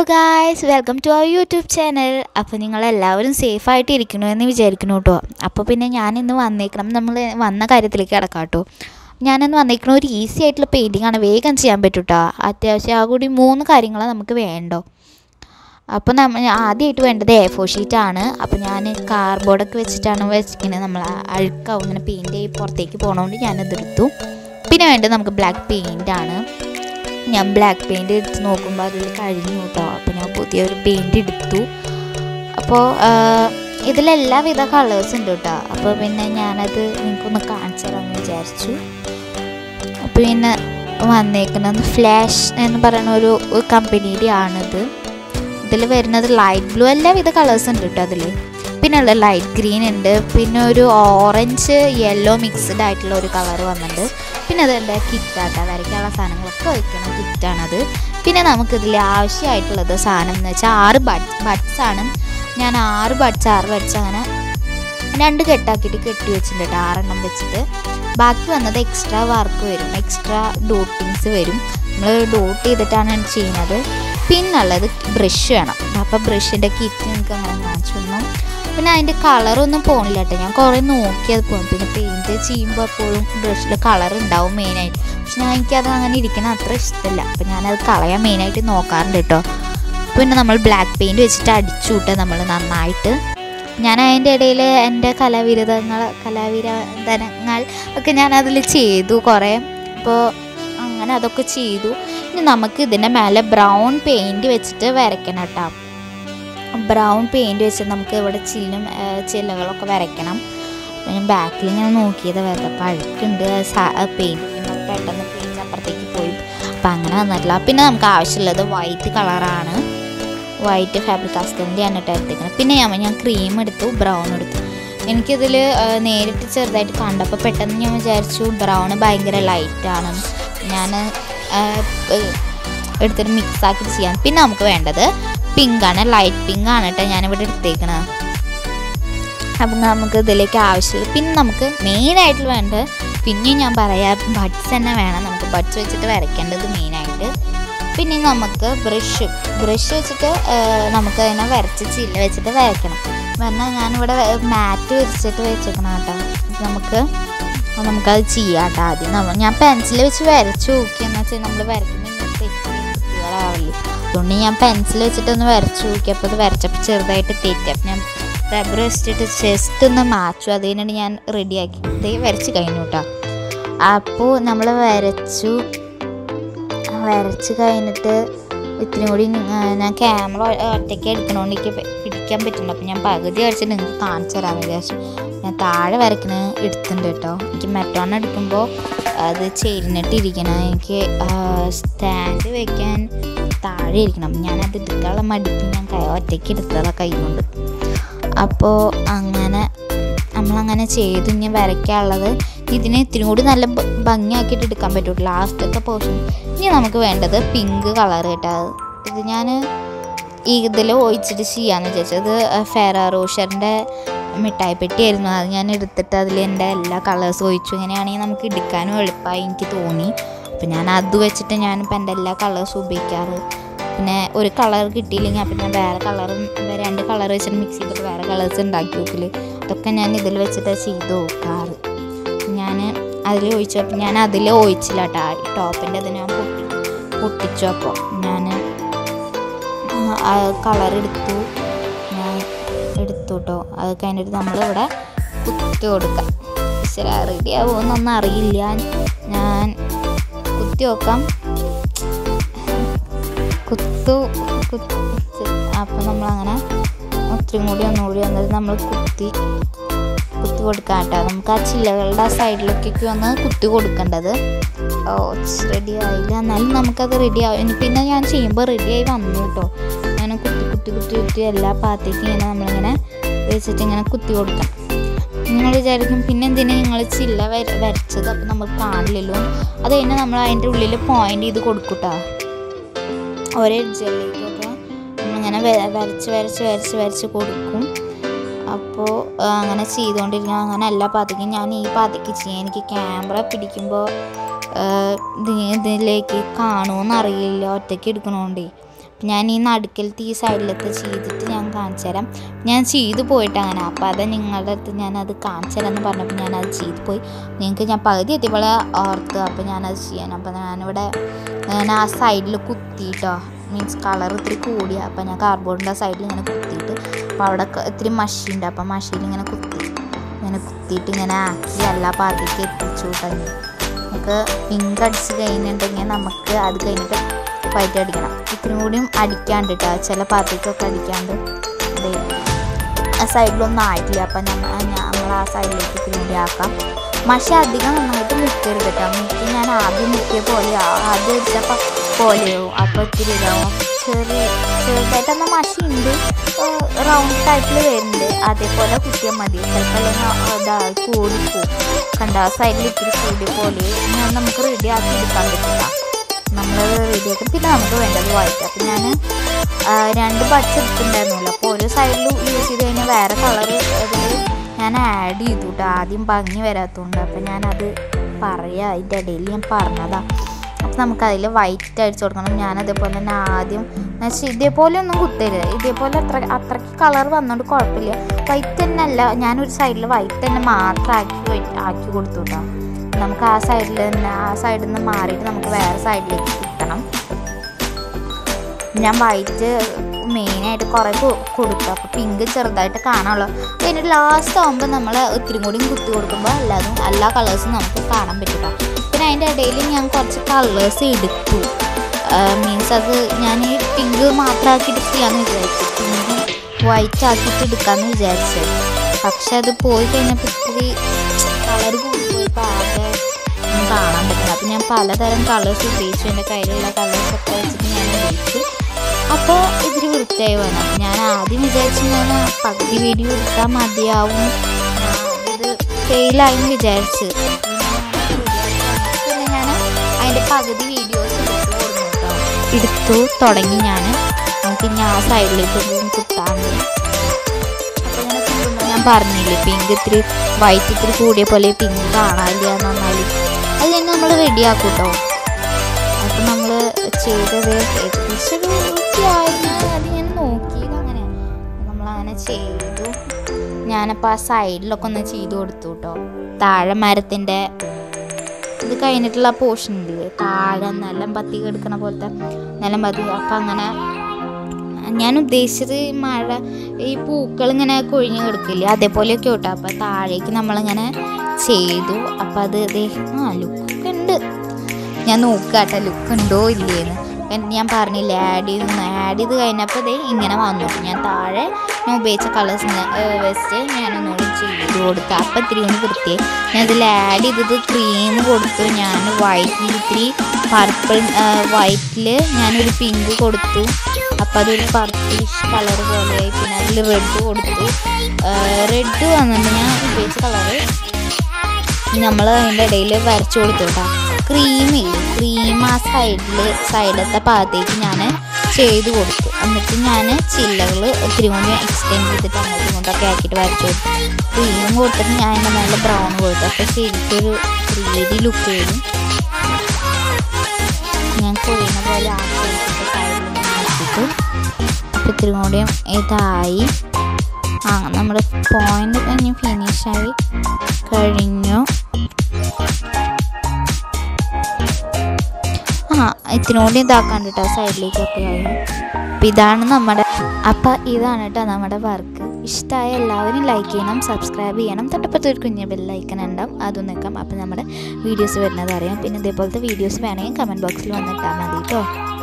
guys welcome to our YouTube channel അപ്പോൾ നിങ്ങളെല്ലാവരും സേഫായിട്ട് ഇരിക്കണു എന്ന് വിചാരിക്കുന്നു കേട്ടോ അപ്പോൾ പിന്നെ ഞാനിന്ന് വന്നേക്കണം നമ്മൾ വന്ന കാര്യത്തിലേക്ക് കിടക്കാം കേട്ടോ ഞാനിന്ന് വന്നേക്കണ ഒരു ഈസി ആയിട്ടുള്ള പെയിൻറ്റിംഗ് ആണ് വേഗം ചെയ്യാൻ പറ്റും കേട്ടോ അത്യാവശ്യം ആ കൂടി മൂന്ന് കാര്യങ്ങൾ നമുക്ക് വേണ്ടോ അപ്പോൾ നമ്മൾ ആദ്യമായിട്ട് വേണ്ടത് എ ഫോർ ഷീറ്റാണ് അപ്പോൾ ഞാൻ കാർഡ്ബോർഡൊക്കെ വെച്ചിട്ടാണ് വെച്ചിരിക്കുന്നത് നമ്മൾ അഴുക്കാവും ഇങ്ങനെ പെയിൻറ്റ് ചെയ്ത് പുറത്തേക്ക് പോകണോണ്ട് ഞാനതെടുത്തു പിന്നെ വേണ്ടത് നമുക്ക് ബ്ലാക്ക് പെയിൻ്റ് ആണ് ഞാൻ ബ്ലാക്ക് പെയിൻറ് എടുത്ത് നോക്കുമ്പോൾ അതിൽ കഴിഞ്ഞു കേട്ടോ അപ്പോൾ ഞാൻ പുതിയൊരു പെയിൻറ് എടുത്തു അപ്പോൾ ഇതിലെല്ലാവിധ കളേഴ്സ് ഉണ്ട് കേട്ടോ അപ്പോൾ പിന്നെ ഞാനത് നിങ്ങൾക്കൊന്ന് കാണിച്ചു തരാമെന്ന് വിചാരിച്ചു അപ്പോൾ പിന്നെ വന്നേക്കുന്നത് ഫ്ലാഷ് എന്ന് പറയുന്ന ഒരു കമ്പനിയുടെ ആണിത് ഇതിൽ വരുന്നത് ലൈറ്റ് ബ്ലൂ എല്ലാവിധ കളേഴ്സ് ഉണ്ട് കേട്ടോ അതിൽ പിന്നെ ഉള്ള ലൈറ്റ് ഗ്രീൻ ഉണ്ട് പിന്നെ ഒരു ഓറഞ്ച് യെല്ലോ മിക്സ്ഡ് ആയിട്ടുള്ള ഒരു കളർ വന്നിട്ടുണ്ട് പിന്നെ അത് എൻ്റെ കിറ്റാട്ടോ വരയ്ക്കാനുള്ള സാധനങ്ങളൊക്കെ വയ്ക്കണ കിറ്റാണത് പിന്നെ നമുക്കിതിൽ ആവശ്യമായിട്ടുള്ളത് സാധനം എന്ന് വെച്ചാൽ ആറ് ബഡ് ബഡ്സ് ആണ് ഞാൻ ആറ് ബഡ്സ് ആറ് ബഡ്സ് അങ്ങനെ രണ്ട് കെട്ടാക്കിയിട്ട് കെട്ടി വെച്ചിട്ടുണ്ട് കേട്ടോ ആറെണ്ണം വെച്ചിട്ട് ബാക്കി വന്നത് എക്സ്ട്രാ വർക്ക് വരും എക്സ്ട്രാ ഡോട്ടിങ്സ് വരും നമ്മൾ ഡോട്ട് ചെയ്തിട്ടാണ് ചെയ്യുന്നത് പിന്നുള്ളത് ബ്രഷ് വേണം അപ്പോൾ ബ്രഷിൻ്റെ കിറ്റ് നിങ്ങൾക്ക് അങ്ങനെ കാണിച്ചു തന്നു പിന്നെ അതിൻ്റെ കളറൊന്നും പോണില്ല കേട്ടോ ഞാൻ കുറേ നോക്കിയത് പോകും പിന്നെ പെയിൻറ്റ് ചെയ്യുമ്പോൾ എപ്പോഴും ബ്രഷിൽ കളർ ഉണ്ടാവും മെയിനായിട്ട് പക്ഷെ ഞാൻ എനിക്കത് അങ്ങനെ ഇരിക്കണ അത്ര ഇഷ്ടമല്ല അപ്പോൾ ഞാനത് കളയാൻ മെയിനായിട്ട് നോക്കാറുണ്ട് കേട്ടോ പിന്നെ നമ്മൾ ബ്ലാക്ക് പെയിൻറ്റ് വെച്ചിട്ട് അടിച്ചു വിട്ട് നമ്മൾ നന്നായിട്ട് ഞാൻ അതിൻ്റെ ഇടയിൽ എൻ്റെ കലാവിരുദ്ധങ്ങൾ കലാവിരുദ്ധങ്ങൾ ഒക്കെ ഞാൻ അതിൽ ചെയ്തു കുറേ അപ്പോൾ അങ്ങനെ അതൊക്കെ ചെയ്തു ഇനി നമുക്ക് ഇതിൻ്റെ മേലെ ബ്രൗൺ പെയിൻറ്റ് വെച്ചിട്ട് വരയ്ക്കണം കേട്ടോ ബ്രൗൺ പെയിൻറ്റ് വെച്ചിട്ട് നമുക്ക് ഇവിടെ ചില്ലും ചില്ലകളൊക്കെ വരയ്ക്കണം ഞാൻ ബാക്കിൽ ഇങ്ങനെ നോക്കിയത് വെറുതെ അപ്പോൾ അഴുക്കുണ്ട് പെയിൻറ്റ് പെട്ടെന്ന് പെയിൻറ്റ് അപ്പുറത്തേക്ക് പോയി അപ്പം അങ്ങനെ വന്നിട്ടില്ല പിന്നെ നമുക്ക് ആവശ്യമുള്ളത് വൈറ്റ് കളറാണ് വൈറ്റ് ഫാബ്രിക് കാസ്റ്റലിൻ്റെ ആണ് കേട്ടോ എടുത്തേക്കുന്നത് പിന്നെ ഞാൻ ഞാൻ ക്രീം എടുത്തു ബ്രൗൺ എടുത്തു എനിക്കിതിൽ നേരിട്ട് ചെറുതായിട്ട് കണ്ടപ്പോൾ പെട്ടെന്ന് ഞാൻ വിചാരിച്ചു ബ്രൗൺ ഭയങ്കര ലൈറ്റാണ് ഞാൻ എടുത്തിട്ട് മിക്സ് ആക്കിയിട്ട് ചെയ്യാം പിന്നെ നമുക്ക് വേണ്ടത് പിങ്ക് ആണ് ലൈറ്റ് പിങ്ക് ആണ് കേട്ടോ ഞാനിവിടെ എടുത്തേക്കണത് അപ്പം നമുക്ക് ഇതിലേക്ക് ആവശ്യമില്ല പിന്നെ നമുക്ക് മെയിനായിട്ട് വേണ്ടത് പിന്നെയും ഞാൻ പറയാം ബഡ്സ് തന്നെ വേണം നമുക്ക് ബഡ്സ് വെച്ചിട്ട് വരയ്ക്കേണ്ടത് മെയിനായിട്ട് പിന്നെ നമുക്ക് ബ്രഷ് ബ്രഷ് വെച്ചിട്ട് നമുക്ക് അതിനെ വരച്ച് ചില്ല വെച്ചിട്ട് വരയ്ക്കണം പറഞ്ഞാൽ ഞാനിവിടെ മാറ്റ് വിരിച്ചിട്ട് വെച്ചേക്കണം കേട്ടോ നമുക്ക് നമുക്കത് ചെയ്യാം കേട്ടോ ആദ്യം നമ്മൾ ഞാൻ പെൻസിൽ വെച്ച് വരച്ച് നോക്കി എന്ന് വെച്ചാൽ നമ്മൾ വരയ്ക്കുമ്പോൾ ഇങ്ങനെ തെറ്റി കുട്ടികളാവില്ല അതുകൊണ്ട് ഞാൻ പെൻസിൽ വെച്ചിട്ടൊന്ന് വരച്ച് നോക്കി അപ്പോൾ അത് വരച്ചപ്പോൾ ചെറുതായിട്ട് തെറ്റി അപ്പം ഞാൻ റബ്ബർ വെച്ചിട്ട് ജസ്റ്റ് ഒന്ന് മാച്ചു അതിനാണ് ഞാൻ റെഡിയാക്കി ഇതേ വരച്ച് കഴിഞ്ഞു കേട്ടോ അപ്പോൾ നമ്മൾ വരച്ചു വരച്ച് കഴിഞ്ഞിട്ട് ഇത്തിരി കൂടി ഞാൻ ക്യാമറ ഒറ്റയ്ക്ക് എടുക്കണോണ്ട് എനിക്ക് പിടിക്കാൻ പറ്റുന്നുണ്ട് അപ്പോൾ ഞാൻ പകുതി വരച്ചിട്ട് നിങ്ങൾക്ക് കാണിച്ചു തരാമെന്ന് വിചാരിച്ചു ഞാൻ താഴെ വരയ്ക്കണ എടുത്തിട്ടുണ്ട് കേട്ടോ എനിക്ക് മെറ്റോൺ എടുക്കുമ്പോൾ അത് ചേരുന്നിട്ടിരിക്കണം എനിക്ക് സ്റ്റാൻഡ് വെക്കാൻ താഴെ ഇരിക്കണം ഞാനത് എടുക്കാനുള്ള മടിക്ക് ഞാൻ കൈ ഒറ്റയ്ക്ക് എടുത്തതാണ് കൈ കൊണ്ട് അപ്പോൾ അങ്ങനെ നമ്മളങ്ങനെ ചെയ്തു ഇനി വരയ്ക്കാനുള്ളത് ഇതിനെ ഇത്തിരി കൂടി നല്ല ഭംഗിയാക്കിയിട്ട് എടുക്കാൻ പറ്റുള്ളൂ ലാസ്റ്റത്തെ പോർഷൻ ഇനി നമുക്ക് വേണ്ടത് പിങ്ക് കളർ കേട്ടോ ഇത് ഞാൻ ഇതിൽ ഒഴിച്ചിട്ട് ചെയ്യാമെന്ന് വിചാരിച്ചത് ഫെറ റോഷറിൻ്റെ മിഠായി പെട്ടിയായിരുന്നു അത് ഞാൻ എടുത്തിട്ട് അതിൽ എൻ്റെ എല്ലാ കളേഴ്സും ഒഴിച്ചു ഇങ്ങനെയാണെങ്കിൽ നമുക്ക് എടുക്കാനും എളുപ്പമായി എനിക്ക് തോന്നി അപ്പം ഞാൻ അത് വെച്ചിട്ട് ഞാനിപ്പോൾ എൻ്റെ എല്ലാ കളേഴ്സും ഉപയോഗിക്കാറ് പിന്നെ ഒരു കളർ കിട്ടിയില്ലെങ്കിൽ അപ്പം ഞാൻ വേറെ കളറും രണ്ട് കളർ വെച്ചിട്ട് മിക്സ് ചെയ്തിട്ട് വേറെ കളേഴ്സ് ഉണ്ടാക്കി നോക്കൽ അതൊക്കെ ഞാൻ ഇതിൽ വെച്ചിട്ട് ചെയ്ത് നോക്കാറ് ഞാൻ അതിൽ ഒഴിച്ചു അപ്പം ഞാൻ അതിൽ ഒഴിച്ചില്ല കേട്ടോ ടോപ്പിൻ്റെ അത് ഞാൻ പൊട്ടി പൊട്ടിച്ചു അപ്പോൾ ഞാൻ കളർ എടുത്തു ഞാൻ എടുത്തു കേട്ടോ അത് കഴിഞ്ഞിട്ട് നമ്മളിവിടെ കുത്തി കൊടുക്കാം ശരി റെഡി ആവുമെന്നൊന്നും അറിയില്ല ഞാൻ കുത്തി നോക്കാം കുത്തു കുത്തി അപ്പോൾ നമ്മളങ്ങനെ ഒത്തിരി കൂടി ഒന്നുകൂടി വന്നിട്ട് നമ്മൾ കുത്തി കുത്തി കൊടുക്കാം കേട്ടോ നമുക്ക് ആ ചില്ലകളുടെ ആ സൈഡിലേക്കൊക്കെ ഒന്ന് കുത്തി കൊടുക്കേണ്ടത് ഓ റെഡി ആയില്ല എന്നാലും നമുക്കത് റെഡി ആവും ഇനി പിന്നെ ഞാൻ ചെയ്യുമ്പോൾ റെഡിയായി വന്നു കേട്ടോ അങ്ങനെ കുത്തി കുത്തി കുത്തി കുത്തി എല്ലാ ഭാഗത്തേക്കും ഇങ്ങനെ നമ്മളിങ്ങനെ വെച്ചിട്ട് ഇങ്ങനെ കുത്തി കൊടുക്കാം നിങ്ങൾ വിചാരിക്കും പിന്നെ എന്തിനാ നിങ്ങൾ ചില്ല വര വരച്ചത് അപ്പം നമ്മൾ കാണില്ലല്ലോ അത് കഴിഞ്ഞാൽ നമ്മൾ അതിൻ്റെ ഉള്ളിൽ പോയിൻ്റ് ചെയ്ത് കൊടുക്കൂട്ടോ ഒരേ എഡ്ജിലേക്കൊക്കെ നമ്മളിങ്ങനെ വരച്ച് വരച്ച് വരച്ച് വരച്ച് കൊടുക്കും അപ്പോൾ അങ്ങനെ ചെയ്തുകൊണ്ടിരിക്കണം അങ്ങനെ എല്ലാ പാതയ്ക്കും ഞാൻ ഈ പാതയ്ക്ക് ചെയ്യാം എനിക്ക് ക്യാമറ പിടിക്കുമ്പോൾ ഇതിലേക്ക് കാണുമെന്ന് അറിയില്ല ഒറ്റയ്ക്ക് എടുക്കണോണ്ടേ ഞാൻ ഈ നടുക്കലത്തെ ഈ സൈഡിലത്തെ ചെയ്തിട്ട് ഞാൻ കാണിച്ചു തരാം ഞാൻ ചെയ്തു പോയിട്ട് അങ്ങനെ അപ്പോൾ അത് നിങ്ങളുടെ അടുത്ത് ഞാനത് കാണിച്ചു തരാമെന്ന് പറഞ്ഞപ്പോൾ ഞാനത് ചെയ്തു പോയി നിങ്ങൾക്ക് ഞാൻ പകുതി എത്തിയപ്പോൾ ഓർത്ത് അപ്പോൾ ഞാനത് ചെയ്യാൻ അപ്പോൾ ഞാനിവിടെ ഞാൻ ആ സൈഡിൽ കുത്തിയിട്ടോ മീൻസ് കളർ ഇത്തിരി കൂടിയ അപ്പോൾ ഞാൻ കാർഡ്ബോർഡിൻ്റെ സൈഡിൽ ഇങ്ങനെ കുത്തിയിട്ട് അപ്പോൾ അവിടെ ക- ഇത്തിരി മഷിയുണ്ട് അപ്പോൾ മഷിയിൽ ഇങ്ങനെ കുത്തി ഇങ്ങനെ കുത്തിയിട്ട് ഇങ്ങനെ ആക്കി എല്ലാ പാർട്ടിക്ക് എത്തിച്ചു തുടങ്ങി നമുക്ക് പിങ്ക് അടിച്ച് കഴിഞ്ഞിട്ടുണ്ടെങ്കിൽ നമുക്ക് അത് കഴിഞ്ഞിട്ട് വൈറ്റ് അടിക്കണം ഇത്തിരി കൂടിയും അടിക്കാണ്ട് കേട്ടോ ചില പാർട്ടിക്കൊക്കെ അടിക്കാണ്ട് ദേ ആ സൈഡിലൊന്നും ആയിട്ടില്ല അപ്പം നമ്മൾ നമ്മൾ ആ സൈഡിലേക്ക് ഇത്തിരി കൂടി ആക്കാം മഷി അധികം നന്നായിട്ട് മുക്കരുത് കേട്ടോ മുക്കി ഞാൻ ആദ്യം മുക്കിയ പോലെ ആദ്യം അടിച്ചപ്പോൾ പോലെയാവും അപ്പോൾ ഇത്തിരി ഇതാവും ചെറിയ ചെറുതായിട്ടൊന്ന് മഷി ഉണ്ട് റൗണ്ട് ടൈപ്പിൽ വരുന്നുണ്ട് അതേപോലെ കുത്തിയാൽ മതി ചിലപ്പോൾ അല്ലെങ്കിൽ ഇതാ കൂടിപ്പോവും കണ്ട ആ സൈഡിൽ ഇത്തിരി കൂടി പോലെ ഞാൻ നമുക്ക് റെഡി ആക്കി എടുക്കാൻ പറ്റില്ല നമ്മൾ റെഡിയാക്കും പിന്നെ നമുക്ക് വേണ്ടത് വൈറ്റ് അപ്പം ഞാൻ രണ്ട് ബഡ്സ് എടുത്തിട്ടുണ്ടായിരുന്നല്ലോ അപ്പോൾ ഒരു സൈഡിൽ യൂസ് ചെയ്ത് കഴിഞ്ഞാൽ വേറെ കളർ അതിൽ ഞാൻ ആഡ് ചെയ്തു കേട്ടോ ആദ്യം ഭംഗി വരാത്തതുകൊണ്ട് അപ്പം ഞാനത് പറയാം അതിൻ്റെ ഇടയിൽ ഞാൻ പറഞ്ഞതാ അപ്പം നമുക്കതിൽ വൈറ്റ് അടിച്ചു കൊടുക്കണം ഞാൻ അതേപോലെ തന്നെ ആദ്യം എന്നുവെച്ചാൽ ഇതേപോലെ ഒന്നും കുത്തരുത് ഇതേപോലെ അത്ര അത്രയ്ക്ക് കളർ വന്നുകൊണ്ട് കുഴപ്പമില്ല വൈറ്റ് തന്നെ അല്ല ഞാനൊരു സൈഡിൽ വൈറ്റ് തന്നെ മാത്രം ആക്കി വെ- ആക്കി കൊടുത്തു കേട്ടോ നമുക്ക് ആ സൈഡിൽ തന്നെ ആ സൈഡിൽ നിന്ന് മാറിയിട്ട് നമുക്ക് വേറെ സൈഡിലേക്ക് കുത്തണം ഞാൻ വൈറ്റ് മെയിനായിട്ട് കുറേ കൊ- കൊടുത്തു അപ്പോൾ പിങ്ക് ചെറുതായിട്ട് കാണാനുള്ളൂ പിന്നെ ലാസ്റ്റ് ആകുമ്പോൾ നമ്മൾ ഒത്തിരി കൂടി കുത്തി കൊടുക്കുമ്പോൾ എല്ലാതും എല്ലാ കളേഴ്സും നമുക്ക് കാണാൻ പറ്റില്ല പിന്നെ അതിൻ്റെ ഇടയിൽ ഞാൻ കുറച്ച് കളേഴ്സ് എടുത്തു മീൻസ് അത് ഞാൻ ഈ പിങ്ക് മാത്രമാക്കിയിട്ട് ചെയ്യാമെന്ന് വിചാരിച്ചു പിങ്ക് വൈറ്റ് ആക്കിയിട്ട് എടുക്കാമെന്ന് വിചാരിച്ചു പക്ഷെ അത് പോയി കഴിഞ്ഞപ്പോൾ ഇത്തിരി കളർ കൂടിപ്പോയപ്പോൾ ആകെ ഒന്നും കാണാൻ പറ്റില്ല അപ്പം ഞാൻ പലതരം കളേഴ്സ് ഉപയോഗിച്ചു എൻ്റെ കയ്യിലുള്ള കളേഴ്സൊക്കെ വെച്ചിട്ട് ഞാൻ ഉപയോഗിച്ചു അപ്പോൾ ഇതിൽ വൃത്തിയായി വന്നു അപ്പം ഞാൻ ആദ്യം വിചാരിച്ചു ഞാൻ പകുതി വീഡിയോ എടുത്താൽ മതിയാവും ആ, ഇത് ഫെയിലായി എന്ന് വിചാരിച്ച് പിന്നെ ഞാൻ അതിൻ്റെ പകുതി വീഡിയോസ് എടുത്തു കൊടുത്തു കേട്ടോ എടുത്തു തുടങ്ങി ഞാൻ നമുക്ക് ഇനി ആ സൈഡിലേക്ക് കുത്താണ്ട് അപ്പോൾ ഇങ്ങനെ കുത്തുമ്പോൾ ഞാൻ പറഞ്ഞില്ലേ പിങ്ക് ഇത്തിരി വൈറ്റ് ഇത്തിരി കൂടിയ പോലെ പിങ്ക് കാണാനില്ല നന്നായി അത് കഴിഞ്ഞ് നമ്മൾ റെഡിയാക്കും കേട്ടോ അപ്പം നമ്മൾ ചെയ്തത് ഏകദേശം ഒരു വൃത്തിയായിരുന്നു അത് ഞാൻ നോക്കിയത് അങ്ങനെ നമ്മളങ്ങനെ ചെയ്തു ഞാനപ്പോൾ ആ സൈഡിലൊക്കെ ഒന്ന് ചെയ്തു കൊടുത്തു കേട്ടോ താഴെ മരത്തിൻ്റെ ഇത് കഴിഞ്ഞിട്ടുള്ള പോർഷൻ ഇല്ലേ താഴെ നിലം പത്തി കിടക്കണ പോലത്തെ നിലം പത്തി അപ്പം അങ്ങനെ ഞാൻ ഉദ്ദേശിച്ചത് ഈ മഴ ഈ പൂക്കൾ ഇങ്ങനെ കൊഴിഞ്ഞ് കിടക്കില്ലേ അതേപോലെയൊക്കെ കേട്ടോ അപ്പം താഴേക്ക് നമ്മളിങ്ങനെ ചെയ്തു അപ്പം അത് ദേ ആ ലുക്കൊക്കെ ഉണ്ട് ഞാൻ നോക്കാട്ടെ ലുക്ക് ഉണ്ടോ ഇല്ലേന്ന് പിന്നെ ഞാൻ പറഞ്ഞില്ലേ ആഡ് ചെയ്ത് ആഡ് ചെയ്ത് കഴിഞ്ഞപ്പോൾ ദേ ഇങ്ങനെ വന്നു ഞാൻ താഴെ ഞാൻ ഉപയോഗിച്ച കളേഴ്സ് വെച്ച് ഞാനൊന്നുകൂടി ചെയ്ത് കൊടുത്തു അപ്പം ഇത്തിരി ഒന്ന് വൃത്തിയായി ഞാൻ ഇതിൽ ആഡ് ചെയ്തത് ക്രീം കൊടുത്തു ഞാൻ വൈറ്റിൽ ഇത്തിരി പർപ്പിൾ വൈറ്റിൽ ഞാനൊരു പിങ്ക് കൊടുത്തു അപ്പം അതൊരു പർപ്പിഷ് കളർ പോലെയായി പിന്നെ അതിൽ റെഡ് കൊടുത്തു റെഡ് വന്നിട്ട് ഞാൻ ഉപയോഗിച്ച കളറ് നമ്മൾ അതിൻ്റെ ഇടയിൽ വരച്ചു കൊടുത്തു കേട്ടോ ക്രീമില്ലേ ക്രീം ആ സൈഡിൽ സൈഡത്തെ ഭാഗത്തേക്ക് ഞാൻ ചെയ്ത് കൊടുത്തു എന്നിട്ട് ഞാൻ ചില്ലകൾ ഒത്തിരി കൂടി എക്സ്റ്റെൻഡ് ചെയ്തിട്ട് അങ്ങോട്ടും ഇങ്ങോട്ടൊക്കെ ആക്കിയിട്ട് വരച്ചു കൊടുത്തു ക്രീം കൊടുത്തിട്ട് ഞാൻ അതിൻ്റെ മേലെ ബ്രൗൺ കൊടുത്തു അപ്പോൾ ശരിക്കൊരു ത്രീ ഡി ലുക്ക് വരും ഞാൻ കൊഴിയുന്ന പോലെ ആക്കി എടുത്തിട്ട് സൈഡിൽ ആക്കിയിട്ട് അപ്പോൾ ഇത്തിരി കൂടിയും ഇതായി ആ നമ്മുടെ പോയിന്റ് കഴിഞ്ഞ് ഫിനിഷായി കഴിഞ്ഞു ആ ഇത്തിരി കൂടി ഇതാക്കാൻ കേട്ടോ സൈഡിലേക്കൊക്കെ ആയി അപ്പം ഇതാണ് നമ്മുടെ അപ്പം ഇതാണ് കേട്ടോ നമ്മുടെ വർക്ക് ഇഷ്ടമായ എല്ലാവരും ലൈക്ക് ചെയ്യണം സബ്സ്ക്രൈബ് ചെയ്യണം തൊട്ടപ്പുറത്ത് ഒരു കുഞ്ഞ് ബെല്ലൈക്കൺ ഉണ്ടാവും അതും നിൽക്കാം അപ്പം നമ്മുടെ വീഡിയോസ് വരുന്നത് അറിയാം പിന്നെ ഇതേപോലത്തെ വീഡിയോസ് വേണമെങ്കിൽ കമൻറ്റ് ബോക്സിൽ വന്നിട്ടാൽ മതി കേട്ടോ